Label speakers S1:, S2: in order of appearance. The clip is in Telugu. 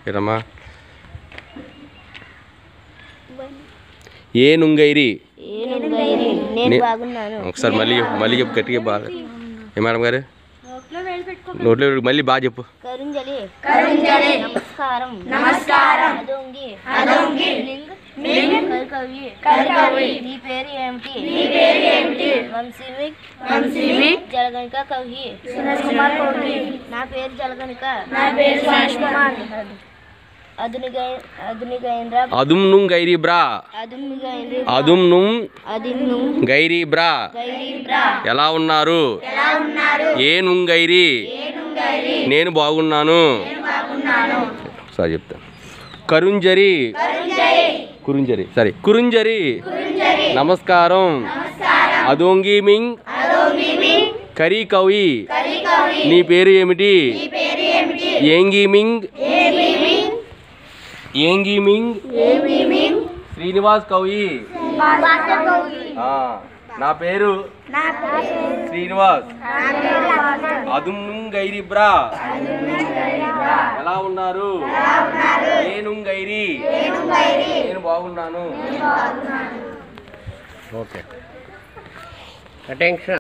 S1: ఏరమ్మా ఏ నుంగైరి
S2: నేను గైరి నేను
S1: నే-
S2: బాగున్నాను
S1: ఒకసారి మళ్ళీ చెప్పు మళ్ళీ చెప్పు గట్టిగా బాగా ఏ మేడం గారు నోట్లో వేలు- మళ్ళీ బాగా చెప్పు
S2: కరుంజలి కరుంజలి నమస్కారం నమస్కారం అదొంగి అదొంగి లింగ్ కర్కవి కర్కవి నీ పేరు ఏమిటి నీ పేరు ఏమిటి వంశీవిక్ వంశీవిక్ జలగణిక కవి సురేష్ కుమార్ కవి నా పేరు జలగణిక నా పేరు సురేష్ కుమార్ అదునిగా అదునిగైంద్ర
S1: అదుమ్ నుం గైరీ బ్రా
S2: అదునిగైంద్ర
S1: అదుమ్ నుం
S2: అదిన్ను
S1: గైరీ బ్రా
S2: గైరీబ్రా
S1: ఎలా ఉన్నారు
S2: ఎలా ఉన్నారు
S1: ఏ నుంగైరి
S2: ఏనుగైరి
S1: నేను బాగున్నాను
S2: బాగున్నాను
S1: ఒకసారి చెప్తాను కరుంజరి
S2: కరుంజలి
S1: కురుంజరి సరే కురుంజరి
S2: కురుంజలి
S1: నమస్కారం
S2: నమస్కారం
S1: అదోంగి మింగ్
S2: అదోమిమి
S1: కరీ కవి
S2: కరికవి
S1: నీ పేరు ఏమిటి
S2: నీ పేరు ఏమిటి
S1: ఏంగి మింగ్
S2: ఏమిమి
S1: ఏంగి మింగ్
S2: ఏమిమి
S1: శ్రీనివాస్ కవి
S2: భాస్కరకవి
S1: ఆ, నా పేరు
S2: నా పేరు
S1: శ్రీనివాస్
S2: నా పేరు భాస్కర్
S1: అదుమ్ నుం గైరి బ్రా ఎలా ఉన్నారు నేను గైరి నేను బాగున్నాను ఓకే
S3: అటెన్షన్